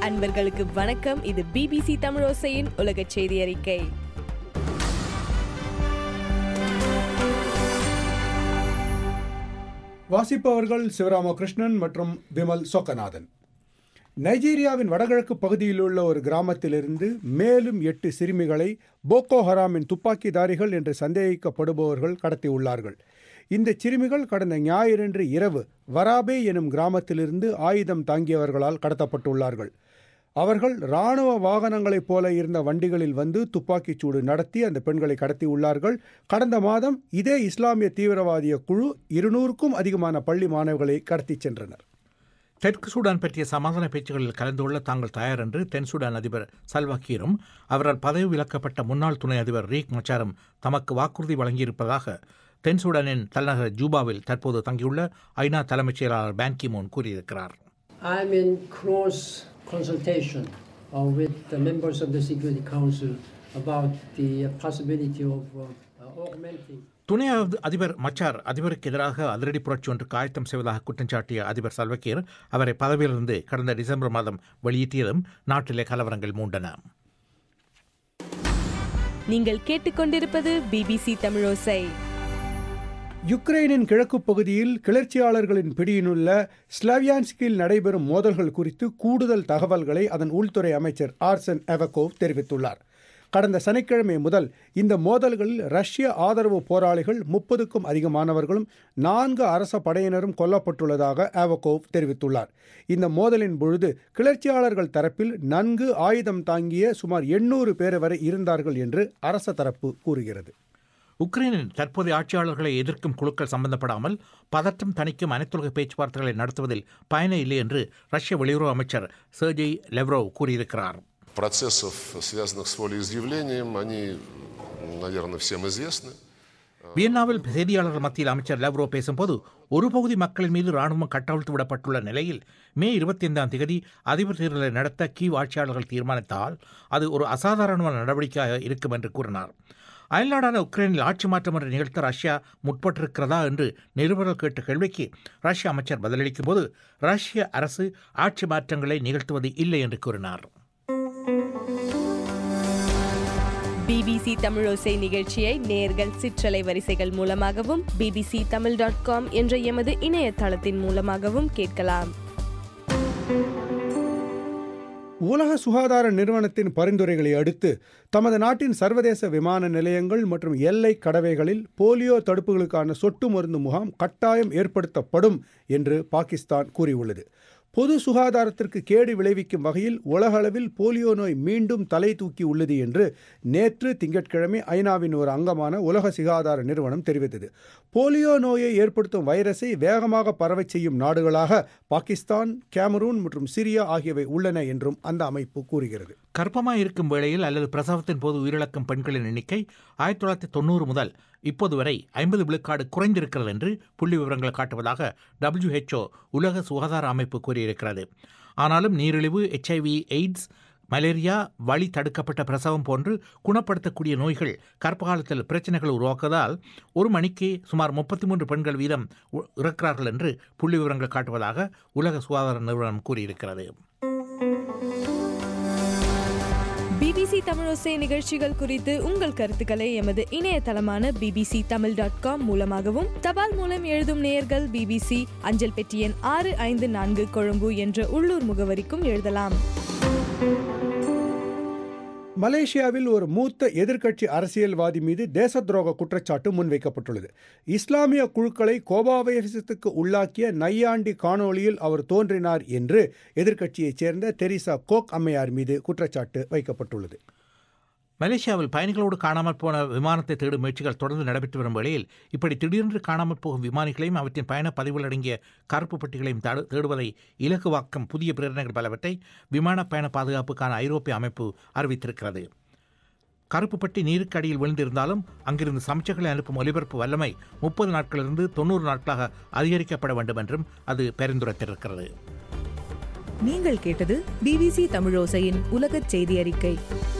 அன்பர்களுக்கு வணக்கம் இது பிபிசி தமிழோசையின் உலக செய்தி அறிக்கை வாசிப்பவர்கள் சிவராமகிருஷ்ணன் மற்றும் விமல் சொக்கநாதன் நைஜீரியாவின் வடகிழக்கு பகுதியில் உள்ள ஒரு கிராமத்திலிருந்து மேலும் எட்டு சிறுமிகளை போக்கோ ஹராமின் துப்பாக்கிதாரிகள் என்று சந்தேகிக்கப்படுபவர்கள் கடத்தியுள்ளார்கள் இந்த சிறுமிகள் கடந்த ஞாயிறன்று இரவு வராபே எனும் கிராமத்திலிருந்து ஆயுதம் தாங்கியவர்களால் கடத்தப்பட்டுள்ளார்கள் அவர்கள் இராணுவ வாகனங்களைப் போல இருந்த வண்டிகளில் வந்து துப்பாக்கிச் சூடு நடத்தி அந்த பெண்களை கடத்தியுள்ளார்கள் கடந்த மாதம் இதே இஸ்லாமிய தீவிரவாதிய குழு இருநூறுக்கும் அதிகமான பள்ளி மாணவர்களை கடத்திச் சென்றனர் தெற்கு சூடான் பற்றிய சமாதான பேச்சுகளில் கலந்து கொள்ள தாங்கள் தயார் என்று தென் சூடான் அதிபர் சல்வாக்கீரும் அவரால் பதவி விலக்கப்பட்ட முன்னாள் துணை அதிபர் ரீக் மச்சாரும் தமக்கு வாக்குறுதி வழங்கியிருப்பதாக தென் சூடானின் தலைநகர் ஜூபாவில் தற்போது தங்கியுள்ள ஐநா தலைமைச் செயலாளர் பான் கி மூன் கூறியிருக்கிறார் I'm in close consultation uh, with the members of the Security Council about the uh, possibility of uh, uh, augmenting. துணை அதி- அதிபர் மச்சார் அதிபருக்கு எதிராக அதிரடி புரட்சி ஒன்றுக்கு ஆயத்தம் செய்வதாக குற்றம் சாட்டிய அதிபர் சல்வக்கீர் அவரை பதவியிலிருந்து கடந்த டிசம்பர் மாதம் வெளியேற்றியதும் நாட்டிலே கலவரங்கள் மூண்டன நீங்கள் கேட்டுக்கொண்டிருப்பது பிபிசி தமிழோசை யுக்ரைனின் கிழக்கு பகுதியில் கிளர்ச்சியாளர்களின் பிடியினுள்ள ஸ்லாவியான்ஸ்கில் நடைபெறும் மோதல்கள் குறித்து கூடுதல் தகவல்களை அதன் உள்துறை அமைச்சர் ஆர்சன் எவகோவ் தெரிவித்துள்ளார் கடந்த சனிக்கிழமை முதல் இந்த மோதல்களில் ரஷ்ய ஆதரவு போராளிகள் முப்பதுக்கும் அதிகமானவர்களும் நான்கு அரச படையினரும் கொல்லப்பட்டுள்ளதாக ஆவகோவ் தெரிவித்துள்ளார் இந்த மோதலின் பொழுது கிளர்ச்சியாளர்கள் தரப்பில் நன்கு ஆயுதம் தாங்கிய சுமார் எண்ணூறு பேர் வரை இருந்தார்கள் என்று அரச தரப்பு கூறுகிறது உக்ரைனின் தற்போதைய ஆட்சியாளர்களை எதிர்க்கும் குழுக்கள் சம்பந்தப்படாமல் பதற்றம் தணிக்கும் அனைத்துலக பேச்சுவார்த்தைகளை நடத்துவதில் பயனே இல்லை என்று ரஷ்ய வெளியுறவு அமைச்சர் சர்ஜெய் லெவ்ரோவ் கூறியிருக்கிறார் Процессов, связанных с волеизъявлением, они, наверное, всем известны. வியன்னாவில் செய்தியாளர்கள் மத்தியில் அமைச்சர் லெவ்ரோ பேசும்போது ஒரு பகுதி மக்களின் மீது ராணுவம் கட்டவிழ்த்து விடப்பட்டுள்ள நிலையில் மே இருபத்தி ஐந்தாம் தேதி அதிபர் தேர்தலை நடத்த கீவ் ஆட்சியாளர்கள் தீர்மானித்தால் அது ஒரு அசாதாரணமான நடவடிக்கையாக இருக்கும் என்று கூறினார் அயல்நாடான உக்ரைனில் ஆட்சி மாற்றம் ஒன்றை நிகழ்த்த ரஷ்யா முற்பட்டிருக்கிறதா என்று நிருபர்கள் கேட்ட கேள்விக்கு ரஷ்ய அமைச்சர் பதிலளிக்கும் போது ரஷ்ய அரசு ஆட்சி மாற்றங்களை நிகழ்த்துவது இல்லை என்று கூறினார் பிபிசி தமிழோசை நிகழ்ச்சியை நேர்கள் சிற்றலை வரிசைகள் மூலமாகவும் பிபிசி தமிழ் டாட் காம் என்ற எமது இணையதளத்தின் மூலமாகவும் கேட்கலாம் உலக சுகாதார நிறுவனத்தின் பரிந்துரைகளை அடுத்து தமது நாட்டின் சர்வதேச விமான நிலையங்கள் மற்றும் எல்லை கடவைகளில் போலியோ தடுப்புகளுக்கான சொட்டு மருந்து முகாம் கட்டாயம் ஏற்படுத்தப்படும் என்று பாகிஸ்தான் கூறியுள்ளது பொது சுகாதாரத்திற்கு கேடு விளைவிக்கும் வகையில் உலகளவில் போலியோ நோய் மீண்டும் தலை தூக்கி உள்ளது என்று நேற்று திங்கட்கிழமை ஐநாவின் ஒரு அங்கமான உலக சுகாதார நிறுவனம் தெரிவித்தது போலியோ நோயை ஏற்படுத்தும் வைரஸை வேகமாக பரவச் செய்யும் நாடுகளாக பாகிஸ்தான் கேமரூன் மற்றும் சிரியா ஆகியவை உள்ளன என்றும் அந்த அமைப்பு கூறுகிறது கர்ப்பமாய் இருக்கும் வேளையில் அல்லது பிரசவத்தின் போது உயிரிழக்கும் பெண்களின் எண்ணிக்கை ஆயிரத்தி தொள்ளாயிரத்தி தொண்ணூறு முதல் இப்போது வரை ஐம்பது விழுக்காடு குறைந்திருக்கிறது என்று புள்ளி விவரங்கள் காட்டுவதாக WHO உலக சுகாதார அமைப்பு கூறியிருக்கிறது ஆனாலும் நீரிழிவு எச்ஐவி எய்ட்ஸ் மலேரியா வழி தடுக்கப்பட்ட பிரசவம் போன்று குணப்படுத்தக்கூடிய நோய்கள் கர்ப்பகாலத்தில் பிரச்சனைகள் உருவாக்குவதால் ஒரு மணிக்கு சுமார் முப்பத்தி மூன்று பெண்கள் வீதம் உ- இறக்கிறார்கள் என்று புள்ளி விவரங்கள் காட்டுவதாக உலக சுகாதார நிறுவனம் கூறியிருக்கிறது பிபிசி தமிழோசை நிகழ்ச்சிகள் குறித்து உங்கள் கருத்துக்களை எமது இணையதளமான பிபிசி தமிழ் டாட் காம் மூலமாகவும் தபால் மூலம் எழுதும் நேயர்கள் பிபிசி அஞ்சல் பெட்டி எண் ஆறு ஐந்து நான்கு கொழும்பு என்ற உள்ளூர் முகவரிக்கும் எழுதலாம் மலேசியாவில் ஒரு மூத்த எதிர்க்கட்சி அரசியல்வாதி மீது தேச துரோக குற்றச்சாட்டு முன்வைக்கப்பட்டுள்ளது இஸ்லாமிய குழுக்களை கோபாவேசத்துக்கு உள்ளாக்கிய நையாண்டி காணொளியில் அவர் தோன்றினார் என்று எதிர்க்கட்சியைச் சேர்ந்த தெரீசா கோக் அம்மையார் மீது குற்றச்சாட்டு வைக்கப்பட்டுள்ளது மலேசியாவில் பயணிகளோடு காணாமல் போன விமானத்தை தேடும் முயற்சிகள் தொடர்ந்து நடைபெற்று வரும் வேளையில் இப்படி திடீரென்று காணாமல் போகும் விமானிகளையும் அவற்றின் பயண பதிவுகள் அடங்கிய கருப்பு பட்டிகளையும் தடு- தேடுவதை இலகுவாக்கும் புதிய பிரேரணைகள் பலவற்றை விமான பயண பாதுகாப்புக்கான ஐரோப்பிய அமைப்பு அறிவித்திருக்கிறது கருப்பு பட்டி நீருக்கு அடியில் விழுந்திருந்தாலும் அங்கிருந்து சமைச்சர்களை அனுப்பும் ஒலிபரப்பு வல்லமை முப்பது நாட்களிலிருந்து தொண்ணூறு நாட்களாக அதிகரிக்கப்பட வேண்டும் என்றும் அது பரிந்துரைத்திருக்கிறது நீங்கள் கேட்டது பிபிசி தமிழோசையின் உலகச் செய்தி அறிக்கை